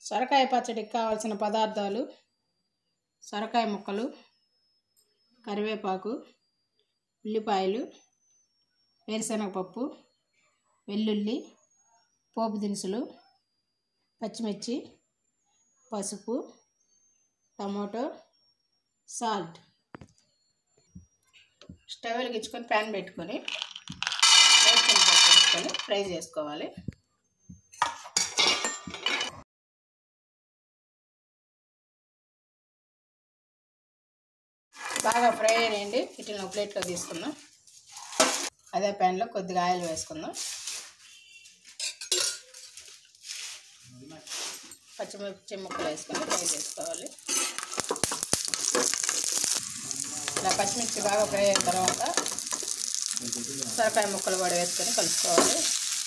సొరకాయ పచ్చడికి కావాల్సిన పదార్థాలు సొరకాయ ముక్కలు కరివేపాకు ఉల్లిపాయలు వేరుశనగపప్పు వెల్లుల్లి పోపు దినుసులు పచ్చిమిర్చి పసుపు టమాటో సాల్ట్ స్టవ్ వెలిగించుకొని ప్యాన్ పెట్టుకొని వేరుశనగపప్పు వేసుకొని ఫ్రై చేసుకోవాలి బాగా ఫ్రై అయినాయండి వీటిని ఒక ప్లేట్లో తీసుకుందాం అదే ప్యాన్లో కొద్దిగా ఆయిల్ వేసుకుందాం పచ్చిమిర్చి ముక్కలు వేసుకొని ఫ్రై చేసుకోవాలి ఇలా పచ్చిమిర్చి బాగా ఫ్రై అయిన తర్వాత సొరకాయ ముక్కలు కూడా వేసుకొని కలుపుకోవాలి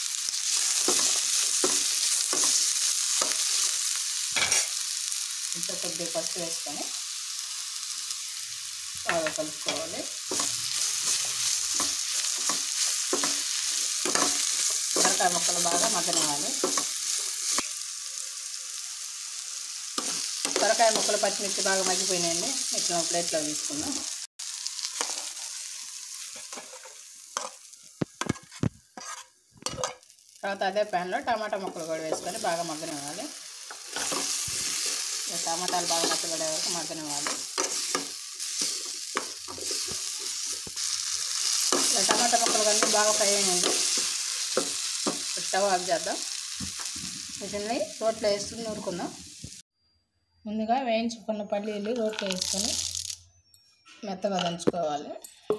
ఇంకా కొద్దిగా పసుపు వేసుకొని బాగా కలుపుకోవాలి సొరకాయ ముక్కలు బాగా మగ్గనివ్వాలి సొరకాయ ముక్కలు పచ్చిమిర్చి బాగా మగ్గిపోయినాయండి ఇట్లా ప్లేట్లో తీసుకుందాం తర్వాత అదే ప్యాన్లో టమాటా ముక్కలు కూడా వేసుకొని బాగా మగ్గనివ్వాలి ఈ టమాటాలు బాగా మగ్గబడే వరకు మగ్గనివ్వాలి ఇలా టమాటా ముక్కలు కానీ బాగా ఫ్రై అయ్యండి స్టవ్ ఆఫ్ చేద్దాం వీటిని రోట్లో వేసుకుని నూరుకుందాం ముందుగా వేయించుకున్న పల్లీలు రోట్లో వేసుకొని మెత్తగా దంచుకోవాలి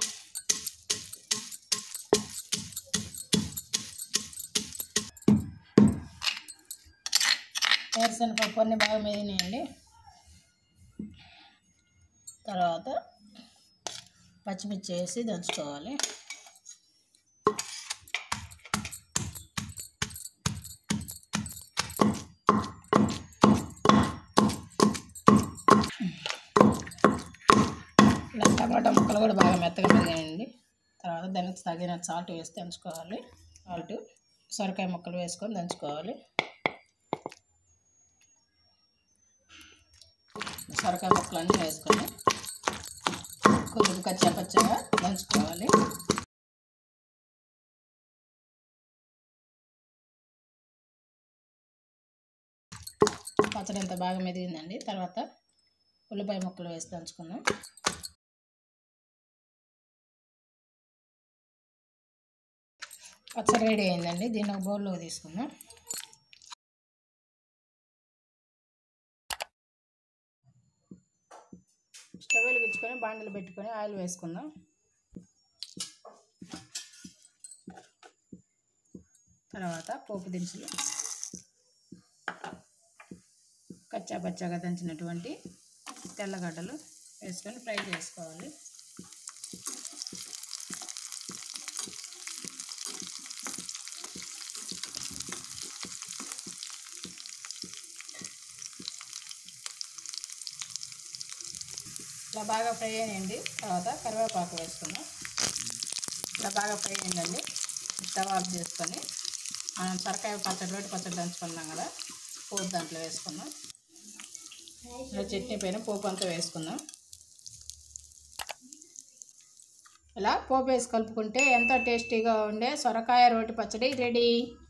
వేరుశనగపప్పు అన్నీ బాగా మెదినాయండి తర్వాత పచ్చిమిర్చి వేసి దంచుకోవాలి ఇలా టమాటా ముక్కలు కూడా బాగా మెత్తగా మెరిగాయండి తర్వాత దానికి తగిన సాల్ట్ వేసి దంచుకోవాలి సాల్ట్ సొరకాయ ముక్కలు వేసుకొని దంచుకోవాలి సొరకాయ ముక్కలు అన్నీ వేసుకొని కొద్దిగా కచ్చా పచ్చగా దంచుకోవాలి పచ్చడి అంతా బాగా మెదిగిందండి తర్వాత ఉల్లిపాయ ముక్కలు వేసి దంచుకుందాం పచ్చడి రెడీ అయిందండి దీన్ని ఒక బౌల్లోకి తీసుకుందాం స్టవ్ వెలిగించుకొని బాండలు పెట్టుకొని ఆయిల్ వేసుకుందాం తర్వాత పోపు దినుసులు కచ్చా పచ్చాగా దంచినటువంటి తెల్లగడ్డలు వేసుకొని ఫ్రై చేసుకోవాలి ఇలా బాగా ఫ్రై అయ్యండి తర్వాత కరివేపాకు వేసుకుందాం ఇలా బాగా ఫ్రై అయ్యిందండి స్టవ్ ఆఫ్ చేసుకొని మనం సొరకాయ పచ్చడి రోటి పచ్చడి దంచుకున్నాం కదా పోపు దాంట్లో వేసుకుందాం ఇలా చట్నీ పైన పోపు అంతా వేసుకుందాం ఇలా పోపు వేసి కలుపుకుంటే ఎంతో టేస్టీగా ఉండే సొరకాయ రోటి పచ్చడి రెడీ